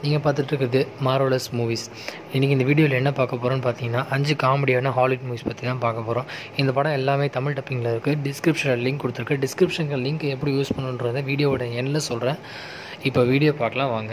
நீங்கள் பார்த்துட்டு இருக்கிறது மாரோலஸ் மூவிஸ் இன்றைக்கி இந்த வீடியோவில் என்ன பார்க்க போகிறோன்னு பார்த்தீங்கன்னா அஞ்சு காமெடியான ஹாலிவுட் மூவிஸ் பற்றி தான் பார்க்க போகிறோம் இந்த படம் எல்லாமே தமிழ் டப்பிங்கில் இருக்குது டிஸ்கிரிப்ஷனில் லிங்க் கொடுத்துருக்கு டிஸ்கிரிப்ஷனில் லிங்க் எப்படி யூஸ் பண்ணுன்றதை வீடியோவோட எண்ணில் சொல்கிறேன் இப்போ வீடியோ பார்க்கலாம் வாங்க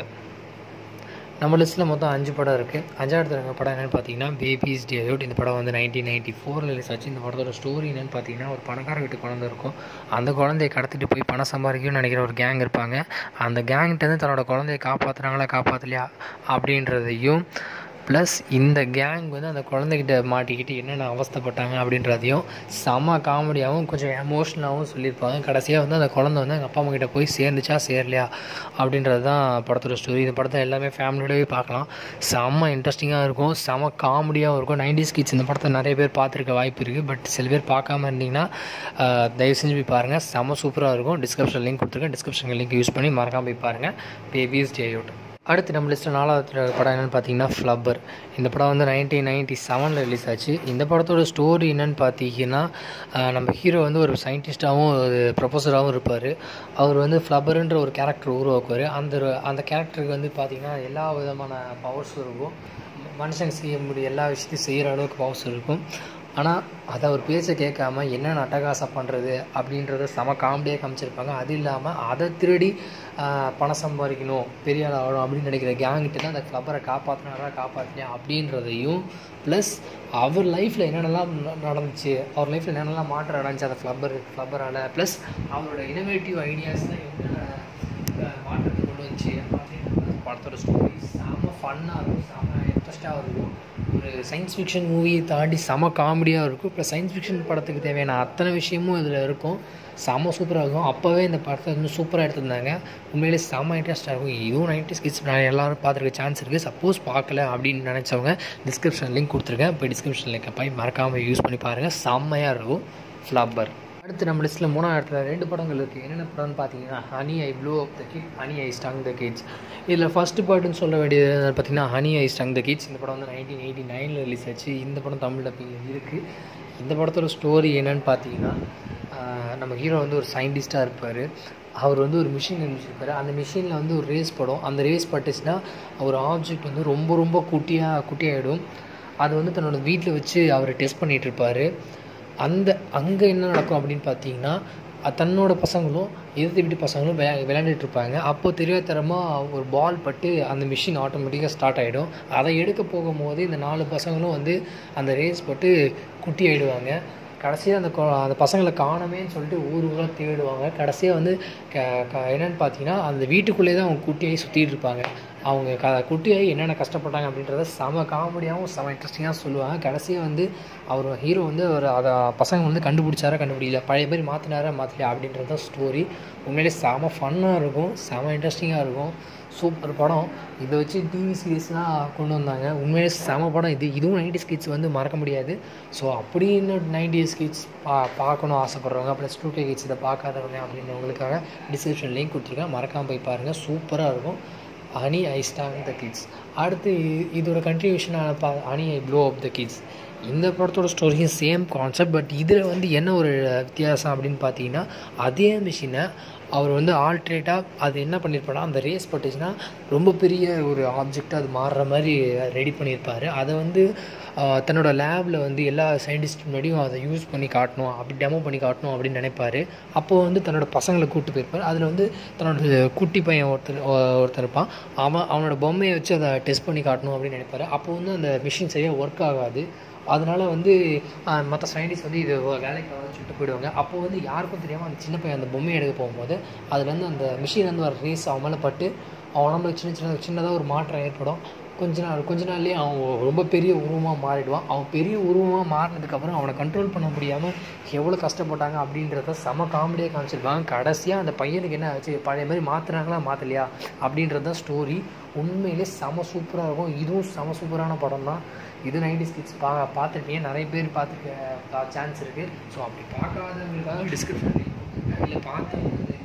நம்ம லிஸ்ட்டில் மொத்தம் அஞ்சு படம் இருக்குது அஞ்சாவது இருக்க படம் என்னென்னு பார்த்தீங்கன்னா பேபிஸ் டே அவுட் இந்த படம் வந்து நைன்டீன் நைன்ட்டி ஃபோரில் ரிலீஸ் ஆச்சு இந்த படத்தோட ஸ்டோரி என்னென்னு பார்த்தீங்கன்னா ஒரு பணக்கார வீட்டு குழந்தை இருக்கும் அந்த குழந்தைய கடத்திட்டு போய் பணம் சம்பாதிக்கணும்னு நினைக்கிற ஒரு கேங் இருப்பாங்க அந்த கேங்கிட்டேருந்து தன்னோட குழந்தைய காப்பாற்றுறாங்களா காப்பாற்றலையா அப்படின்றதையும் ப்ளஸ் இந்த கேங் வந்து அந்த குழந்தைகிட்ட மாட்டிக்கிட்டு என்னென்ன அவஸ்தைப்பட்டாங்க அப்படின்றதையும் செம காமெடியாகவும் கொஞ்சம் எமோஷ்னலாகவும் சொல்லியிருப்பாங்க கடைசியாக வந்து அந்த குழந்தை வந்து எங்கள் அப்பா அம்மா கிட்ட போய் சேர்ந்துச்சா சேரலையா அப்படின்றது தான் படத்தோட ஸ்டோரி இந்த படத்தை எல்லாமே ஃபேமிலியோடவே பார்க்கலாம் செம்ம இன்ட்ரெஸ்டிங்காக இருக்கும் செம காமெடியாகவும் இருக்கும் நைன்டிஸ் கிட்ஸ் இந்த படத்தை நிறைய பேர் பார்த்துருக்க வாய்ப்பு இருக்குது பட் சில பேர் பார்க்காம இருந்தீங்கன்னா ஆஹ், தயவு செஞ்சு போய் பாருங்கள் செம்ம சூப்பராக இருக்கும் டிஸ்கிரிப்ஷன் லிங்க் கொடுத்துருக்கேன் டிஸ்கிரிப்ஷன் லிங்க் யூஸ் பண்ணி மறக்காம போய் பாருங்கள் பேபிஸ் டே அவுட் அடுத்து நம்ம லிஸ்ட்டில் நாலாவது படம் என்னென்னு பார்த்தீங்கன்னா ஃப்ளப்பர் இந்த படம் வந்து நைன்டீன் நைன்ட்டி செவனில் ரிலீஸ் ஆச்சு இந்த படத்தோட ஸ்டோரி என்னென்னு பார்த்தீங்கன்னா ஆஹ், நம்ம ஹீரோ வந்து ஒரு சயின்டிஸ்ட்டாகவும் ஒரு ப்ரொஃபஸராகவும் இருப்பார் அவர் வந்து ஃப்ளப்பருன்ற ஒரு கேரக்டர் உருவாக்குவார் அந்த அந்த கேரக்டருக்கு வந்து பார்த்திங்கன்னா எல்லா விதமான பவர்ஸும் இருக்கும் மனுஷங்க செய்ய முடிய எல்லா விஷயத்தையும் செய்கிற அளவுக்கு பவர்ஸ் இருக்கும் ஆனால் அதை அவர் பேச்சை கேட்காம என்னென்ன அட்டகாசம் பண்ணுறது அப்படின்றத செம காமெடியாக காமிச்சிருப்பாங்க அது இல்லாமல் அதை திருடி ஆஹ், பணம் சம்பாதிக்கணும் பெரிய ஆள் ஆகணும் அப்படின்னு நினைக்கிற கேங்கிட்ட தான் அந்த ஃப்ளப்பரை காப்பாற்றினாரா காப்பாற்றினா அப்படின்றதையும் ப்ளஸ் அவர் லைஃப்பில் என்னென்னலாம் ந- நடந்துச்சு அவர் லைஃப்பில் என்னென்னலாம் மாற்றம் அடைஞ்சு அந்த ஃப்ளப்பர் ஃப்ளப்பரால் ப்ளஸ் அவரோட இனோவேட்டிவ் ஐடியாஸில் என்னென்ன ஆஹ், மாற்றத்தை கொண்டு வந்துச்சு அப்படின்றது படத்தோட ஸ்டோரி செம ஃபன்னாக இருக்கும் செம இன்ட்ரெஸ்ட்டாக இருக்கும் ஒரு சயின்ஸ் ஃபிக்ஷன் மூவியை தாண்டி செம காமெடியாக இருக்கும் ப்ளஸ் சயின்ஸ் ஃபிக்ஷன் படத்துக்கு தேவையான அத்தனை விஷயமும் இதில் இருக்கும் செம சூப்பராக இருக்கும் அப்போவே இந்த படத்தை வந்து சூப்பராக எடுத்திருந்தாங்க உண்மையிலே செம இன்ட்ரெஸ்ட்டாக இருக்கும் இதுவும் நைன்டி ஸ்கிட்ஸ் நான் எல்லாரும் பார்த்துருக்க சான்ஸ் இருக்குது சப்போஸ் பார்க்கல அப்படின்னு நினச்சவங்க டிஸ்கிரிப்ஷன் லிங்க் கொடுத்துருக்கேன் போய் டிஸ்கிரிப்ஷன் லிங்கை போய் மறக்காமல் யூஸ் பண்ணி பாருங்கள் செம்மையாக இருக்கும் ஃப்ளப்பர் அடுத்து நம்ம லிஸ்ட்டில் மூணாவது இடத்துல ரெண்டு படங்கள் இருக்குது என்னென்ன படம்னு பார்த்தீங்கன்னா honey I blew up the kid honey I shrunk the kids இதில் ஃபஸ்ட்டு பார்ட்டுன்னு சொல்ல வேண்டியது என்னன்னு பார்த்தீங்கன்னா honey I shrunk the kids இந்த படம் வந்து நைன்டீன் எயிட்டி நைனில் ரிலீஸ் ஆச்சு இந்த படம் தமிழ் டப்பிங் இருக்குது இந்த படத்தோட ஸ்டோரி என்னன்னு பார்த்தீங்கன்னா ஆஹ், நம்ம ஹீரோ வந்து ஒரு சயின்டிஸ்ட்டாக இருப்பார் அவர் வந்து ஒரு மிஷின் கண்டுபிடிச்சிருப்பாரு அந்த மிஷினில் வந்து ஒரு ரேஸ் படும் அந்த ரேஸ் பட்டுச்சுன்னா ஒரு ஆப்ஜெக்ட் வந்து ரொம்ப ரொம்ப குட்டியாக குட்டியாகிடும் அது வந்து தன்னோட வீட்டில் வச்சு அவர் டெஸ்ட் பண்ணிகிட்டு இருப்பார் அந்த அங்கே என்ன நடக்கும் அப்படின்னு பார்த்தீங்கன்னா அ- தன்னோட பசங்களும் எதிர்த்து வீட்டு பசங்களும் விளையா விளையாண்டுட்டு இருப்பாங்க அப்போ தெரியாதரமாக ஒரு பால் பட்டு அந்த மிஷின் ஆட்டோமேட்டிக்காக ஸ்டார்ட் ஆகிடும் அதை எடுக்க போகும்போது இந்த நாலு பசங்களும் வந்து அந்த ரேஸ் பட்டு குட்டி ஆகிடுவாங்க கடைசியாக அந்த கொ- அந்த பசங்களை காணமேன்னு சொல்லிட்டு ஊர் ஊராக தேடுவாங்க கடைசியாக வந்து க க என்னென்னு பார்த்தீங்கன்னா அந்த வீட்டுக்குள்ளே தான் அவங்க குட்டியாகி சுற்றிட்டு இருப்பாங்க அவங்க க குட்டியாகி என்னென்ன கஷ்டப்பட்டாங்க அப்படின்றத செம காமெடியாகவும் செம இன்ட்ரெஸ்டிங்காக சொல்லுவாங்க கடைசியாக வந்து அவர் ஹீரோ வந்து அவர் அதை பசங்க வந்து கண்டுபிடிச்சாரா கண்டுபிடிக்கல பழைய பேர் மாற்றினாரா மாற்றலையா அப்படின்றது தான் ஸ்டோரி உண்மையிலே செம ஃபன்னாக இருக்கும் செம இன்ட்ரெஸ்டிங்காக இருக்கும் சூப்பர் படம் இதை வச்சு டிவி சீரீஸ்லாம் கொண்டு வந்தாங்க உண்மையிலே செம படம் இது இதுவும் நைன்டி ஸ்கிட்ஸ் வந்து மறக்க முடியாது ஸோ அப்படின்னு நைன்டி ஸ்கிட்ஸ் பா பார்க்கணும் ஆசைப்பட்றவங்க ப்ளஸ் டூ கே கிட்ஸ் இதை பார்க்காதவங்க அப்படின்றவங்களுக்காக டிஸ்கிரிப்ஷன் லிங்க் கொடுத்துருக்கேன் மறக்காமல் போய் பாருங்கள் சூப்பராக இருக்கும் honey I shrunk the kids அடுத்து இ- இதோட கண்டினியூஷனாக பா honey I blew up the kids இந்த படத்தோட ஸ்டோரியும் சேம் கான்செப்ட் பட் இதில் வந்து என்ன ஒரு வித்தியாசம் அப்படின்னு பார்த்தீங்கன்னா அதே மிஷினை அவர் வந்து ஆல்ட்ரேட்டாக அது என்ன பண்ணியிருப்பாருன்னா அந்த ரேஸ் பட்டுச்சுன்னா ரொம்ப பெரிய ஒரு ஆப்ஜெக்டாக அது மாறுற மாதிரி ரெடி பண்ணியிருப்பார் அதை வந்து ஆஹ், தன்னோட லேபில் வந்து எல்லா சயின்டிஸ்ட் முன்னாடியும் அதை யூஸ் பண்ணி காட்டணும் அப்படி டெமோ பண்ணி காட்டணும் அப்படின்னு நினைப்பாரு அப்போது வந்து தன்னோட பசங்களை கூப்பிட்டு போயிருப்பார் அதில் வந்து தன்னோட குட்டி பையன் ஒருத்தர் ஒ- ஒருத்தர் இருப்பான் அவன் அவனோட பொம்மையை வச்சு அதை டெஸ்ட் பண்ணி காட்டணும் அப்படின்னு நினைப்பாரு அப்போ வந்து அந்த மிஷின் சரியாக ஒர்க் ஆகாது அதனால வந்து மற்ற சயின்டிஸ்ட் வந்து இது வேலைக்கு ஆகாதுன்னு சொல்லிட்டு போயிடுவாங்க அப்போ வந்து யாருக்கும் தெரியாமல் அந்த சின்ன பையன் அந்த பொம்மையை எடுக்க போகும்போது அதுலேருந்து அந்த மிஷின்லேருந்து வர ரேஸ் அவன் மேலே பட்டு அவன் உடம்புல சின்ன சின்ன சின்னதாக ஒரு மாற்றம் ஏற்படும் கொஞ்ச நாள் கொஞ்ச நாள்லேயே அவன் ரொம்ப பெரிய உருவமாக மாறிடுவான் அவன் பெரிய உருவமாக மாறினதுக்கப்புறம் அவனை கண்ட்ரோல் பண்ண முடியாமல் எவ்வளோ கஷ்டப்பட்டாங்க அப்படின்றத செம காமெடியாக காமிச்சிருப்பாங்க கடைசியாக அந்த பையனுக்கு என்ன ஆச்சு பழைய மாதிரி மாற்றுறாங்களா மாற்றலையா அப்படின்றது தான் ஸ்டோரி உண்மையிலே செம சூப்பராக இருக்கும் இதுவும் செம சூப்பரான படம் தான் இது நைன்டி ஸ்கிட்ஸ் பா பார்த்துருப்பீங்க நிறைய பேர் பார்த்துருக்க சான்ஸ் இருக்குது ஸோ அப்படி பார்க்காதவங்களுக்காக டிஸ்கிரிப்ஷன் இல்லை பார்த்து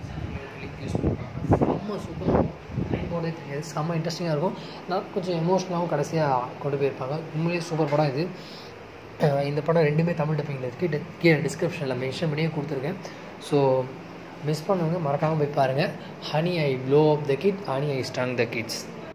லிங்க் யூஸ் பண்ணுறாங்க செம்ம சூப்பராக டைம் போகிறதே தெரியாது செம்ம இன்ட்ரெஸ்டிங்காக இருக்கும் நான் கொஞ்சம் எமோஷ்னலாகவும் கடைசியாக கொண்டு போயிருப்பாங்க உண்மையிலேயே சூப்பர் படம் இது அஹ் இந்த படம் ரெண்டுமே தமிழ் டப்பிங்கில் இருக்குது கீழே டிஸ்கிரிப்ஷனில் மென்ஷன் பண்ணியே கொடுத்துருக்கேன் ஸோ மிஸ் பண்ணவங்க மறக்காமல் போய் பாருங்கள் honey I blew up the kid honey I shrunk the kids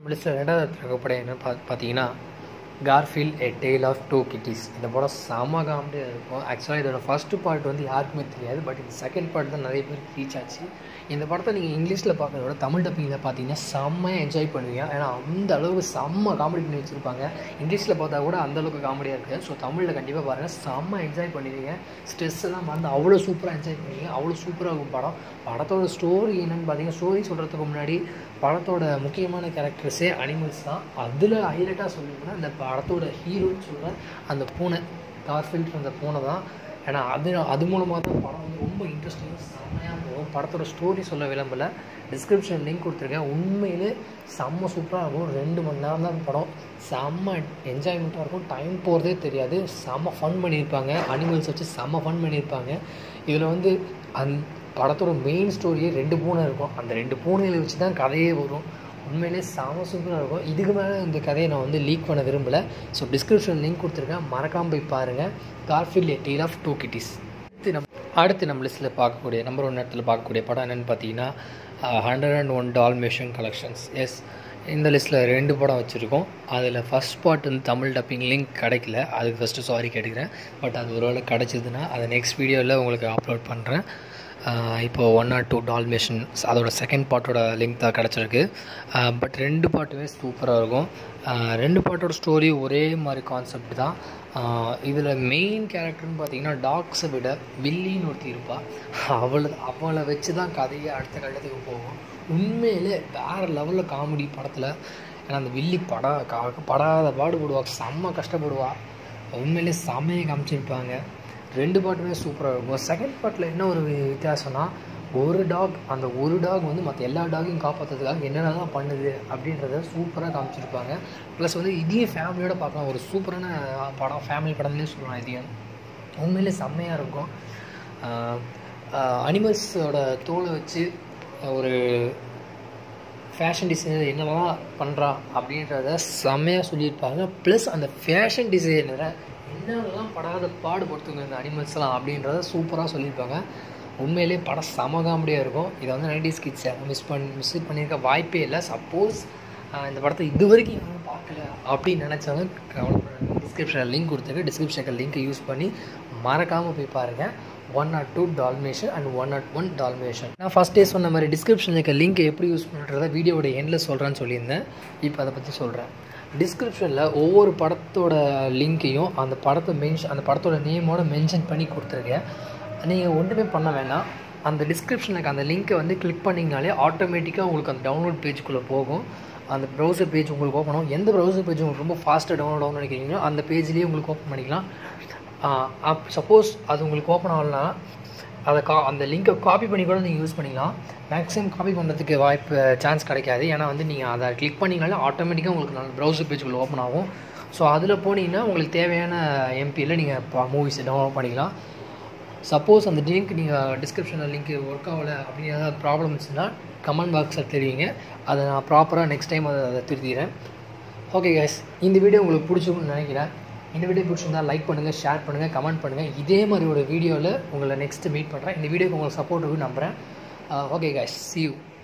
லிஸ்ட்டில் ரெண்டாவது இருக்க படம் என்ன பா பார்த்தீங்கன்னா Garfield a tale of two kitties இந்த படம் செம காமெடியாக இருக்கும் ஆக்சுவலாக இதோட ஃபஸ்ட்டு பார்ட் வந்து யாருக்குமே தெரியாது பட் இந்த செகண்ட் பார்ட் தான் நிறைய பேருக்கு ரீச் ஆச்சு இந்த படத்தை நீங்கள் இங்கிலீஷில் பார்க்கறத விட தமிழ் டப்பிங்கில் பார்த்தீங்கன்னா செம்மையாக என்ஜாய் பண்ணுவீங்க ஏன்னா அந்த அளவுக்கு செம்ம காமெடி பண்ணி வச்சுருப்பாங்க இங்கிலீஷில் பார்த்தா கூட அந்த அளவுக்கு காமெடியாக இருக்குது ஸோ தமிழில் கண்டிப்பாக பாருங்கள் செம்ம என்ஜாய் பண்ணுவீங்க ஸ்ட்ரெஸ் எல்லாம் மறந்து அவ்வளோ சூப்பராக என்ஜாய் பண்ணுவீங்க அவ்வளோ சூப்பராக இருக்கும் படம் படத்தோட ஸ்டோரி என்னென்னு பார்த்தீங்கன்னா ஸ்டோரி சொல்கிறதுக்கு முன்னாடி படத்தோட முக்கியமான கேரக்டர்ஸே அனிமல்ஸ் தான் அதில் ஹைலைட்டாக சொல்லணும்னா அந்த படத்தோட ஹீரோன்னு சொல்கிற அந்த பூனை கார்ஃபீல்ட் அந்த பூனை தான் ஏன்னா அது அது மூலமாக தான் படம் வந்து ரொம்ப இன்ட்ரெஸ்டிங்காக செம்மையாக போகும் படத்தோட ஸ்டோரி சொல்ல விளம்பல டிஸ்கிரிப்ஷன் லிங்க் கொடுத்துருக்கேன் உண்மையிலே செம்ம சூப்பராக இருக்கும் ரெண்டு மணி நேரம் தான் படம் செம்ம என்ஜாய்மெண்ட்டாக இருக்கும் டைம் போகிறதே தெரியாது செம்ம ஃபன் பண்ணியிருப்பாங்க அனிமல்ஸ் வச்சு செம்ம ஃபன் பண்ணியிருப்பாங்க இதில் வந்து அந் படத்தோட மெயின் ஸ்டோரியே ரெண்டு பூனை இருக்கும் அந்த ரெண்டு பூனைகளை வச்சு தான் கதையே வரும் உண்மையிலே செம சூப்பராக இருக்கும் இதுக்கு மேலே இந்த கதையை நான் வந்து லீக் பண்ண விரும்பலை ஸோ டிஸ்கிரிப்ஷன் லிங்க் கொடுத்துருக்கேன் மறக்காமல் போய் பாருங்கள் Garfield a tale of two kitties அடுத்து நம் அடுத்து நம்ம லிஸ்ட்டில் பார்க்கக்கூடிய நம்பர் ஒன் இடத்துல பார்க்கக்கூடிய படம் என்னென்னு பார்த்தீங்கன்னா hundred and one Dalmatian collections எஸ் இந்த லிஸ்ட்டில் ரெண்டு படம் வச்சுருக்கோம் அதில் ஃபஸ்ட் பார்ட் வந்து தமிழ் டப்பிங் லிங்க் கிடைக்கல அதுக்கு ஃபஸ்ட்டு சாரி கேட்டுக்கிறேன் பட் அது ஒருவேளை கிடச்சிதுன்னா அதை நெக்ஸ்ட் வீடியோவில் உங்களுக்கு அப்லோட் பண்ணுறேன் இப்போது ஒன் ஆர் டூ டால்மேஷன்ஸ் அதோட செகண்ட் பார்ட்டோட லிங்க் தான் கிடச்சிருக்கு பட் ரெண்டு பாட்டுமே சூப்பராக இருக்கும் ரெண்டு பாட்டோட ஸ்டோரி ஒரே மாதிரி கான்செப்ட் தான் இதில் மெயின் கேரக்டர்னு பார்த்தீங்கன்னா டாக்ஸை விட வில்லின்னு ஒருத்தி இருப்பாள் அவளை அவளை வச்சு தான் கதையை அடுத்த கட்டத்துக்கு போகும் உண்மையிலே வேறு லெவலில் காமெடி படத்தில் ஏன்னா அந்த வில்லி பட படாத பாடுபடுவா செம்ம கஷ்டப்படுவா உண்மையிலே செம்மையை காமிச்சிருப்பாங்க ரெண்டு பாட்டுமே சூப்பராக இருக்கும் செகண்ட் பார்ட்டில் என்ன ஒரு வித்தியாசம்னா ஒரு டாக் அந்த ஒரு டாக் வந்து மற்ற எல்லா டாகையும் காப்பாற்றுறதுக்காக என்னென்னலாம் பண்ணுது அப்படின்றத சூப்பராக காமிச்சிருப்பாங்க ப்ளஸ் வந்து இதையும் ஃபேமிலியோட பார்க்கலாம் ஒரு சூப்பரான படம் ஃபேமிலி படம்லேயே சொல்லலாம் இதையும் உண்மையிலே செம்மையாக இருக்கும் அனிமல்ஸோட தோலை வச்சு ஒரு ஃபேஷன் டிசைனர் என்னெல்லாம் பண்ணுறா அப்படின்றத செம்மையாக சொல்லியிருப்பாங்க ப்ளஸ் அந்த ஃபேஷன் டிசைனரை என்னென்னலாம் படாத பாடுபடுத்துங்க இந்த அனிமல்ஸ்லாம் அப்படின்றத சூப்பராக சொல்லியிருப்பாங்க உண்மையிலே படம் செம காமெடியாக இருக்கும் இதை வந்து நைன்டிஸ் கிட்ஸ் மிஸ் பண்ணி மிஸ் பண்ணியிருக்க வாய்ப்பே இல்லை சப்போஸ் இந்த படத்தை இது வரைக்கும் யாரும் பார்க்கல அப்படின்னு நினச்சவங்க கவலைப்படாது டிஸ்கிரிப்ஷனில் லிங்க் கொடுத்துருக்கு டிஸ்கிரிப்ஷனில் லிங்க்கை யூஸ் பண்ணி மறக்காமல் போய் பாருங்கள் one not two Dalmatian and one not one Dalmatian நான் ஃபஸ்ட் டே சொன்ன மாதிரி டிஸ்கிரிப்ஷனில் இருக்க லிங்க் எப்படி யூஸ் பண்ணுறத வீடியோட எண்டில் சொல்கிறேன்னு சொல்லியிருந்தேன் இப்போ அதை பற்றி சொல்கிறேன் டிஸ்கிரிப்ஷனில் ஒவ்வொரு படத்தோட லிங்க்கையும் அந்த படத்தை மென்ஷன் அந்த படத்தோட நேமோட மென்ஷன் பண்ணி கொடுத்துருக்கேன் நீங்கள் ஒன்றுமே பண்ண வேணாம் அந்த டிஸ்கிரிப்ஷனுக்கு அந்த லிங்க்கை வந்து கிளிக் பண்ணிங்கனாலே ஆட்டோமேட்டிக்காக உங்களுக்கு அந்த டவுன்லோட் பேஜுக்குள்ளே போகும் அந்த ப்ரௌசர் பேஜ் உங்களுக்கு ஓப்பன் ஆகும் எந்த ப்ரௌசர் பேஜ் உங்களுக்கு ரொம்ப ஃபாஸ்ட்டாக டவுன்லோட் ஆகும்னு நினைக்கிறீங்களோ அந்த பேஜ்லேயே உங்களுக்கு ஓப்பன் பண்ணிக்கலாம் அப் சப்போஸ் அது உங்களுக்கு ஓப்பன் ஆகலனா அதை கா அந்த லிங்க்கை காப்பி பண்ணி கூட நீங்கள் யூஸ் பண்ணிக்கலாம் மேக்ஸிமம் காப்பி பண்ணுறதுக்கு வாய்ப்பு சான்ஸ் கிடைக்காது ஏன்னா வந்து நீங்கள் அதை கிளிக் பண்ணிங்கனாலே ஆட்டோமேட்டிக்காக உங்களுக்கு நல்ல ப்ரௌசர் பேஜுக்குள்ளே ஓப்பன் ஆகும் ஸோ அதில் போனீங்கன்னா உங்களுக்கு தேவையான எம்பியில் நீங்கள் மூவிஸ் டவுன்லோட் பண்ணிக்கலாம் சப்போஸ் அந்த லிங்க் நீங்கள் டிஸ்கிரிப்ஷனில் லிங்க் ஒர்க் ஆகலை அப்படின்னு ஏதாவது ப்ராப்ளம் இருந்துச்சுன்னா கமெண்ட் பாக்ஸில் தெரிவிங்க அதை நான் ப்ராப்பராக நெக்ஸ்ட் டைம் அதை அதை திருத்திக்கிறேன் ஓகே கேஸ் இந்த வீடியோ உங்களுக்கு பிடிச்சிருக்குன்னு நினைக்கிறேன் இந்த வீடியோ பிடிச்சிருந்தா லைக் பண்ணுங்கள் ஷேர் பண்ணுங்கள் கமெண்ட் பண்ணுங்கள் இதே மாதிரி ஒரு வீடியோவில் உங்களை நெக்ஸ்ட்டு மீட் பண்ணுறேன் இந்த வீடியோக்கு உங்களுக்கு சப்போர்ட் இருக்குன்னு நம்புகிறேன் ஓகே கேஸ் சி யூ